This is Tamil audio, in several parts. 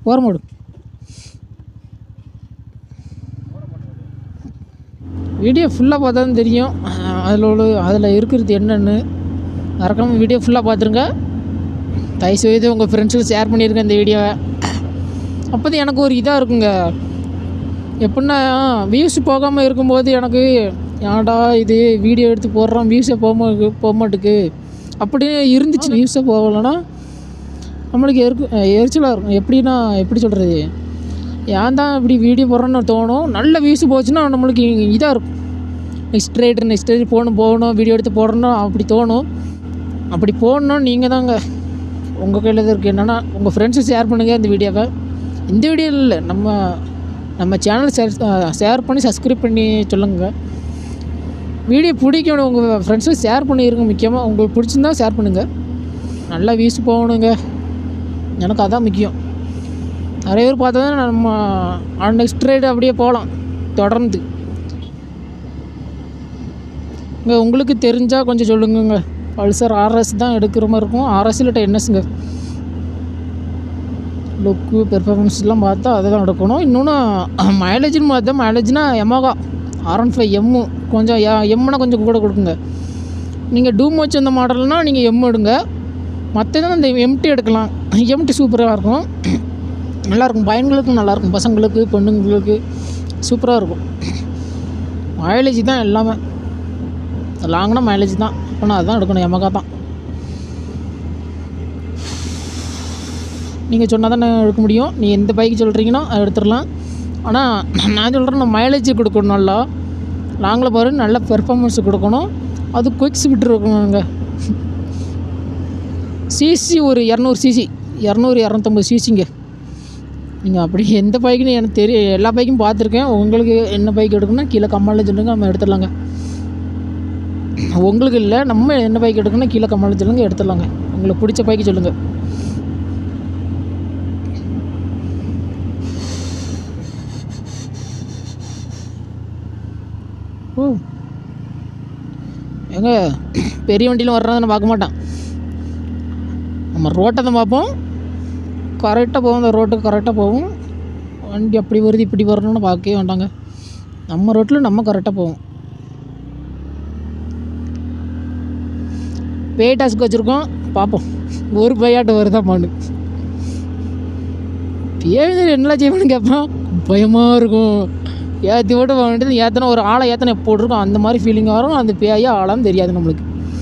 ஓரமாடு வீடியோ ஃபுல்லாக பார்த்தா தான் தெரியும் அதில் உள்ள அதில் இருக்கிறது என்னென்னு மறக்காமல் வீடியோ ஃபுல்லாக பார்த்துருங்க தயவுசெய்து உங்கள் ஃப்ரெண்ட்ஸுக்கு ஷேர் பண்ணியிருங்க இந்த வீடியோவை அப்போ தான் எனக்கு ஒரு இதாக இருக்குங்க எப்படின்னா வியூஸ் போகாமல் இருக்கும்போது எனக்கு ஏன்டா இது வீடியோ எடுத்து போடுறோம் வியூஸே போக போக மாட்டுக்கு அப்படின்னு இருந்துச்சு வியூஸே போகலைன்னா நம்மளுக்கு எருக்கு எரிச்சலாக இருக்கும் எப்படின்னா எப்படி சொல்கிறது ஏன் தான் இப்படி வீடியோ போடுறோன்னு தோணும் நல்ல வியூஸ் போச்சுன்னா நம்மளுக்கு இதாக இருக்கும் நெக்ஸ்ட் ரைடர் நெக்ஸ்ட் ரைடர் போகணும் போகணும் வீடியோ எடுத்து போடணும் அப்படி தோணும் அப்படி போடணும் நீங்கள் தாங்க உங்கள் கையில் தான் இருக்குது என்னென்னா உங்கள் ஃப்ரெண்ட்ஸுக்கு ஷேர் பண்ணுங்கள் இந்த வீடியோவை இந்த வீடியோ இல்லை நம்ம நம்ம சேனல் ஷேர் ஷேர் பண்ணி சப்ஸ்கிரைப் பண்ணி சொல்லுங்கள் வீடியோ பிடிக்கணும் உங்கள் ஃப்ரெண்ட்ஸுக்கு ஷேர் பண்ணிடுங்க முக்கியமாக உங்களுக்கு பிடிச்சிருந்தா ஷேர் பண்ணுங்கள் நல்லா வியூஸ் போகணுங்க எனக்கு அதான் முக்கியம் நிறைய பேர் பார்த்தா தான் நம்ம நெக்ஸ்ட் ரைடு அப்படியே போகலாம் தொடர்ந்து இங்கே உங்களுக்கு தெரிஞ்சால் கொஞ்சம் சொல்லுங்கங்க பல்சர் ஆர்எஸ் தான் எடுக்கிற மாதிரி இருக்கும் ஆர்எஸ் இல்லாட்ட என்எஸ்ங்க லுக்கு பெர்ஃபார்மன்ஸ்லாம் பார்த்தா அதை தான் எடுக்கணும் இன்னொன்று மைலேஜ்னு பார்த்தா மைலேஜ்னா Yamaha R one five M கொஞ்சம் எம்முனா கொஞ்சம் கூட கொடுக்குங்க நீங்கள் டூம் வச்சு அந்த மாடல்னால் நீங்கள் எம் எடுங்க மற்றதான் இந்த எம்டி எடுக்கலாம் எம்டி சூப்பராக இருக்கும் நல்லாயிருக்கும் பையன்களுக்கும் நல்லாயிருக்கும் பசங்களுக்கு பொண்ணுங்களுக்கு சூப்பராக இருக்கும் மைலேஜ் தான் எல்லாமே லாங்னா மைலேஜ் தான் ஆனால் அதுதான் எடுக்கணும் எமகா தான் நீங்கள் சொன்னால் தானே எடுக்க முடியும் நீ எந்த பைக் சொல்கிறீங்களோ அதை எடுத்துடலாம் ஆனால் நான் சொல்கிறேன் நான் மைலேஜ் கொடுக்கணும் நல்லா லாங்கில் பாரு நல்ல பெர்ஃபார்மன்ஸ் கொடுக்கணும் அது குயிக் ஸ்பீட் இருக்கணுங்க சிசி ஒரு இரநூறு சிசி இரநூறு இரநூத்தம்பது சிசிங்க நீங்கள் அப்படி எந்த பைக்குன்னு எனக்கு தெரியும் எல்லா பைக்கும் பார்த்துருக்கேன் உங்களுக்கு என்ன பைக் எடுக்கணும்னா கீழே கம்மாலில் சொல்லுங்க நம்ம எடுத்துடலாங்க உங்களுக்கு இல்லை நம்ம என்ன பைக் எடுக்கணும்னா கீழே கம்மாலில் சொல்லுங்க எடுத்துடலாங்க உங்களுக்கு பிடிச்ச பைக்கு சொல்லுங்கள் ஓ ஏங்க பெரிய வண்டியில் வர்றதை நான் பார்க்க மாட்டான் நம்ம ரோட்டை தான் பார்ப்போம் கரெக்டாக போகும் அந்த ரோட்டுக்கு கரெக்டாக போகும் வண்டி அப்படி வருது இப்படி வரணும்னு பார்க்கவே வேண்டாங்க நம்ம ரோட்டில் நம்ம கரெக்டாக போவோம் பே டாஸ்க்கு வச்சுருக்கோம் பார்ப்போம் ஒரு பையாட்ட வருதா மாடு பேருந்து என்னலாம் செய்வான்னு கேட்பான் பயமாக இருக்கும் ஏற்றி விட்டு வேண்டியது ஏற்றின ஒரு ஆளை ஏற்றின எப்போ இருக்கும் அந்த மாதிரி ஃபீலிங் வரும் அந்த பேயா ஆளான்னு தெரியாது நம்மளுக்கு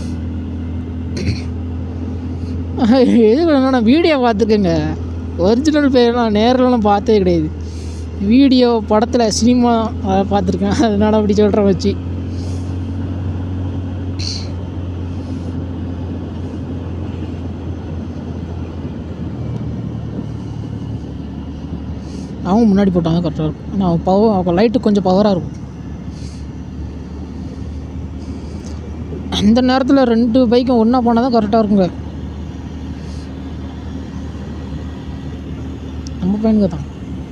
இது நான் வீடியோ பார்த்துக்கோங்க ஒரிஜினல் பேர்லாம் நேரில்லாம் பார்த்ததே கிடையாது வீடியோ படத்தில் சினிமா பார்த்துருக்கேன் அதனால் அப்படி சொல்கிறேன் வச்சு அவன் முன்னாடி போட்டாங்க கரெக்டாக இருக்கும் ஆனால் அவன் பவர் அவன் லைட்டு கொஞ்சம் பவராக இருக்கும் அந்த நேரத்தில் ரெண்டு பைக்கும் ஒன்றா போனால் தான் கரெக்டாக இருக்குங்க நம்ம பையனுங்க தான்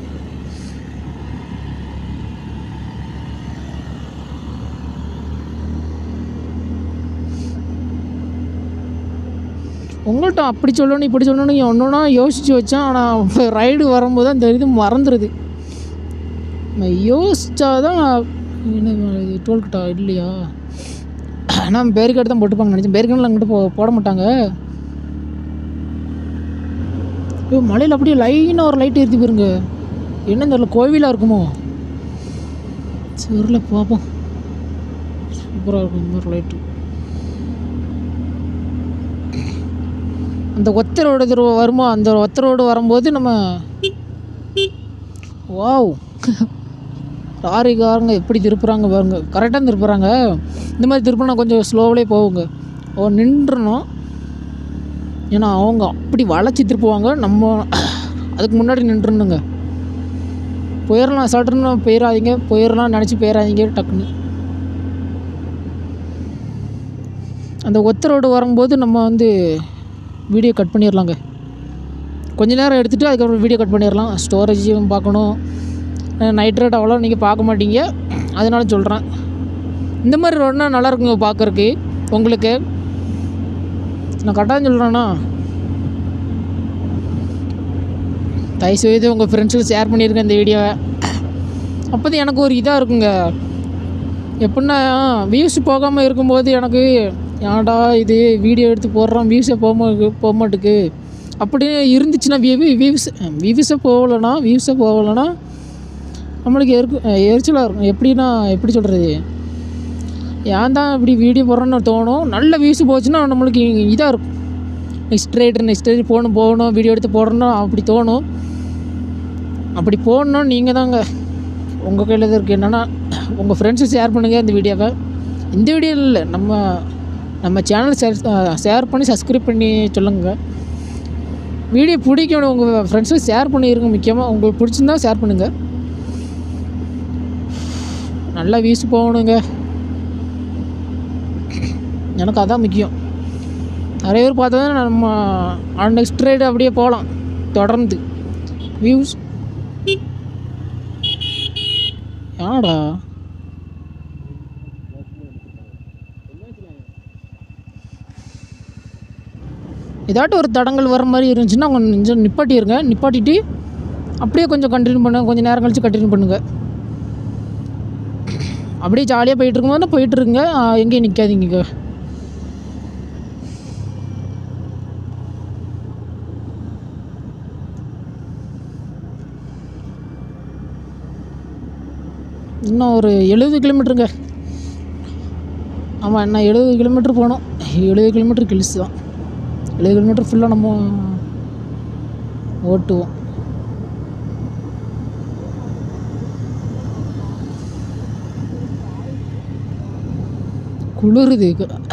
உங்கள்கிட்ட அப்படி சொல்லணும் இப்படி சொல்லணும் ஒன்றுனா யோசித்து வச்சேன் ஆனால் ரைடு வரும்போது தான் தெரியுது மறந்துடுது நான் யோசிச்சா தான் என்ன டோல்கிட்டா இல்லையா நான் பேருக்காடு தான் போட்டுப்பாங்க நினச்சேன் பேருக்காடில் அங்கிட்ட போ போட மாட்டாங்க ஐயோ மலையில் அப்படியே லைனாக ஒரு லைட் ஏற்றி போயிருங்க என்னன்னு தெரியல கோவிலாக இருக்குமோ சரில பார்ப்போம் சூப்பராக இருக்கும் இந்த மாதிரி லைட்டு அந்த ஒத்த ரோடு இது வருமா அந்த ஒத்த ரோடு வரும்போது நம்ம வாவ் லாரிக்காரங்க எப்படி திருப்புறாங்க பாருங்க கரெக்டாக திருப்புறாங்க இந்த மாதிரி திருப்பினா கொஞ்சம் ஸ்லோவிலே போகுங்க ஓ நின்றுணும் ஏன்னா அவங்க அப்படி வளைச்சி திருப்புவாங்க நம்ம அதுக்கு முன்னாடி நின்றுணுங்க போயிடலாம் சட்டுன்னு போயிடாதீங்க போயிடலாம் நினச்சி போயிடாதீங்க டக்குன்னு அந்த ஒத்த ரோடு வரும்போது நம்ம வந்து வீடியோ கட் பண்ணிடலாங்க கொஞ்ச நேரம் எடுத்துகிட்டு அதுக்கப்புறம் வீடியோ கட் பண்ணிடலாம் ஸ்டோரேஜும் பார்க்கணும் நைட் ரேட் அவ்வளோ நீங்கள் பார்க்க மாட்டீங்க அதனால சொல்கிறேன் இந்த மாதிரி ரோடுனா நல்லா இருக்குங்க பார்க்குறக்கு உங்களுக்கு நான் கரெக்டாக சொல்கிறேன்னா தயவுசெய்து உங்கள் ஃப்ரெண்ட்ஸுக்கு ஷேர் பண்ணியிருக்கேன் இந்த வீடியோவை அப்போ தான் எனக்கு ஒரு இதாக இருக்குங்க எப்படின்னா வியூஸ் போகாமல் இருக்கும்போது எனக்கு ஏன்டா இது வீடியோ எடுத்து போடுறோம் வியூஸே போக போக மாட்டுக்கு அப்படின்னு இருந்துச்சுன்னா வியூ வியூஸ் வியூஸே போகலைன்னா வியூஸே போகலைன்னா நம்மளுக்கு எருக்கு எரிச்சலாக இருக்கும் எப்படின்னா எப்படி சொல்கிறது ஏன் தான் இப்படி வீடியோ போடுறோன்னு தோணும் நல்ல வியூஸ் போச்சுன்னா நம்மளுக்கு இதாக இருக்கும் நெக்ஸ்ட் ரைடு நெக்ஸ்ட் ரைடு போகணும் போகணும் வீடியோ எடுத்து போடணும் அப்படி தோணும் அப்படி போடணும் நீங்கள் தாங்க உங்கள் கையில் தான் இருக்குது என்னென்னா உங்கள் ஃப்ரெண்ட்ஸுக்கு ஷேர் பண்ணுங்கள் இந்த வீடியோவை இந்த வீடியோ இல்லை நம்ம நம்ம சேனல் ஷேர் ஷேர் பண்ணி சப்ஸ்கிரைப் பண்ணி சொல்லுங்கள் வீடியோ பிடிக்கணும் உங்கள் ஃப்ரெண்ட்ஸுக்கு ஷேர் பண்ணிடுங்க முக்கியமாக உங்களுக்கு பிடிச்சிருந்தா ஷேர் பண்ணுங்கள் நல்லா வீசு போகணுங்க எனக்கு அதான் முக்கியம் நிறைய பேர் பார்த்தா நம்ம நெக்ஸ்ட் ரைடு அப்படியே போகலாம் தொடர்ந்து வியூஸ் யாடா ஏதாட்டும் ஒரு தடங்கள் வர மாதிரி இருந்துச்சுன்னா கொஞ்சம் நிப்பாட்டிடுங்க நிப்பாட்டிட்டு அப்படியே கொஞ்சம் கண்டினியூ பண்ணுங்க கொஞ்சம் நேரம் கழிச்சு கண்டினியூ பண்ணுங்க அப்படியே ஜாலியாக போயிட்டு இருக்கும்போது போயிட்டு இருக்குங்க எங்கேயும் நிற்காதீங்க இன்னும் ஒரு எழுபது கிலோமீட்டருங்க ஆமாம் இன்னும் எழுபது கிலோமீட்டர் போகணும் எழுபது கிலோமீட்டர் கிழிச்சு தான் எழுபது கிலோமீட்டர் ஃபுல்லாக நம்ம ஓட்டுவோம் குளிருது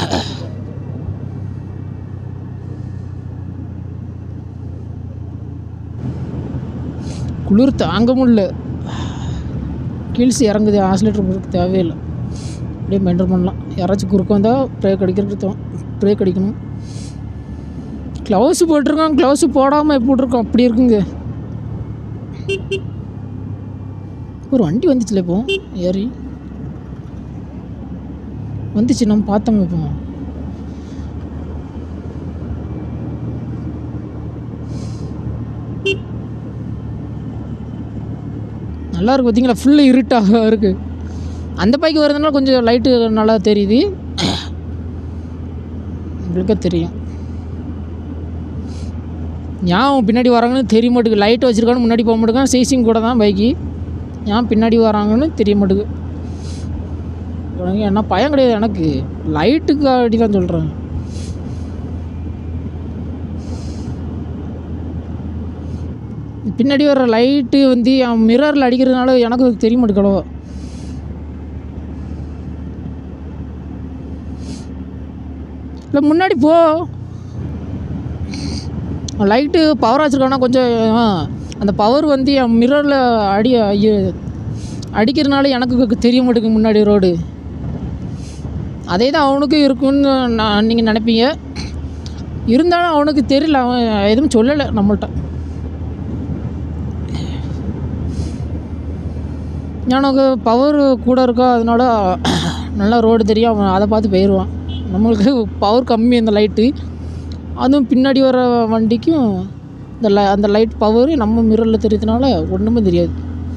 குளிர் தாங்க முடியல கீழ்ஸ் இறங்குது ஆசிலேட்டர் கொடுக்க தேவையில்லை அப்படியே மெயின்டைன் பண்ணலாம் யாராச்சும் குறுக்க வந்தால் பிரேக் அடிக்கிறது தோணும் பிரேக் அடிக்கணும் க்ளவுஸ் போட்டிருக்கோம் க்ளவுஸ் போடாமல் எப்படி இருக்கோம் அப்படி இருக்குங்க ஒரு வண்டி வந்துச்சுல இப்போ ஏறி வந்துச்சு நம்ம பார்த்தோங்க இப்போ நல்லா இருக்கு பார்த்தீங்களா ஃபுல்லு இருட்டாக இருக்குது அந்த பைக்கு வரதுனால கொஞ்சம் லைட்டு நல்லா தெரியுது உங்களுக்கே தெரியும் ஞாபகம் பின்னாடி வராங்கன்னு தெரிய மாட்டேங்குது லைட் வச்சுருக்கான்னு முன்னாடி போக மாட்டேங்க சேசிங் கூட தான் பைக்கு ஏன் பின்னாடி வராங்கன்னு தெரிய மாட்டேங்குது உனக்கு என்ன பயம் கிடையாது எனக்கு லைட்டுக்கு அடி தான் சொல்கிறேன் பின்னாடி வர லைட்டு வந்து என் மிரரில் அடிக்கிறதுனால எனக்கு தெரிய மாட்டேங்களோ இல்லை முன்னாடி போ லைட்டு பவர் வச்சுருக்கானா கொஞ்சம் ஆ, அந்த பவர் வந்து என் மிரரில் அடி ஐயோ, அடிக்கிறதுனால எனக்கு தெரிய மாட்டேங்குது முன்னாடி ரோடு அதே தான் அவனுக்கும் இருக்குன்னு நான் நீங்கள் நினைப்பீங்க இருந்தாலும் அவனுக்கு தெரியல அவன் எதுவும் சொல்லலை நம்மள்ட்ட எனக்கு பவர் கூட இருக்கா அதனால நல்லா ரோடு தெரியும் அவன் அதை பார்த்து போயிடுவான் நம்மளுக்கு பவர் கம்மி அந்த லைட்டு அதுவும் பின்னாடி வர வண்டிக்கும் இந்த லை அந்த லைட் பவர் நம்ம மிரரில் தெரியறதுனால ஒன்றுமே தெரியாது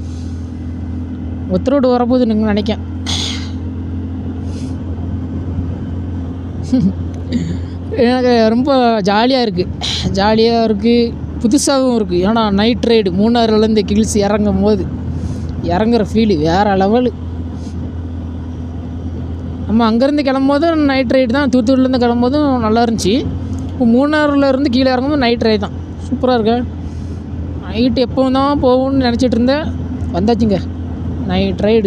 ஒத்த ரோடு வரப்போகுது நீங்கள் நினைக்கேன் எனக்கு ரொம்ப ஜாலியாக இருக்குது ஜாலியாக இருக்குது புதுசாகவும் இருக்குது ஏன்னா நைட் ரைடு மூணாறுலேருந்து கில்ஸ் இறங்கும் போது இறங்குற ஃபீலு வேறு லெவலு நம்ம அங்கேருந்து கிளம்பும்போது நைட் ரைடு தான் தூத்துக்குடிலேருந்து கிளம்பும்போதும் நல்லா இருந்துச்சு இப்போ மூணாறுல இருந்து கீழே இறங்கும்போது நைட் ரைடு தான் சூப்பராக இருக்கு நைட்டு எப்போ தான் போகும்னு நினச்சிட்டு இருந்தேன் வந்தாச்சுங்க நைட் ரைடு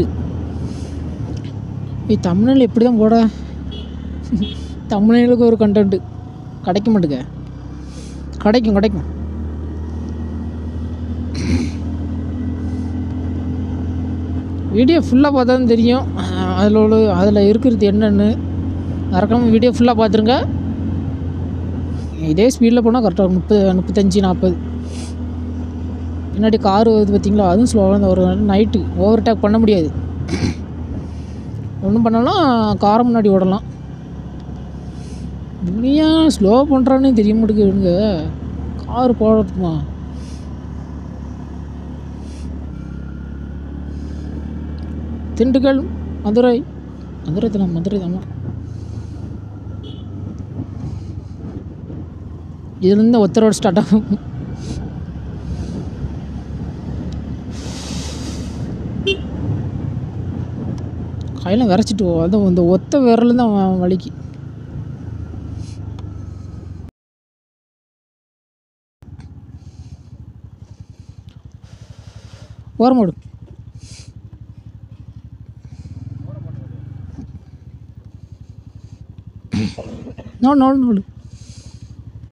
ஏய் தமிழில் எப்படி தான் போட தமிழுக்கு ஒரு கண்டென்ட்டு கிடைக்க மாட்டுங்க கிடைக்கும் கிடைக்கும் வீடியோ ஃபுல்லாக பார்த்தா தான் தெரியும் அதில் உள்ள அதில் இருக்கிறது என்னென்னு மறக்காமல் வீடியோ ஃபுல்லாக பார்த்துருங்க இதே ஸ்பீடில் போனால் கரெக்டாக முப்பது முப்பத்தஞ்சு நாற்பது பின்னாடி கார் வருது பார்த்தீங்களா அதுவும் ஸ்லோவாக தான் வரும் நைட்டு ஓவர் டேக் பண்ண முடியாது ஒன்றும் பண்ணலாம் காரை முன்னாடி ஓடலாம் துணியா ஸ்லோ பண்ணுறான்னு தெரிய மாட்டேங்குதுங்க கார் போடட்டுமா திண்டுக்கல் மதுரை மதுரை தான் மதுரை தான் இதுலேருந்து ஒத்த ரோடு ஸ்டார்ட் ஆகும் கையில் விரைச்சிட்டு போ அதுவும் இந்த ஒத்த விரல் தான் வ- வலிக்கு ஓரமாடு நோடு நோடு நோடு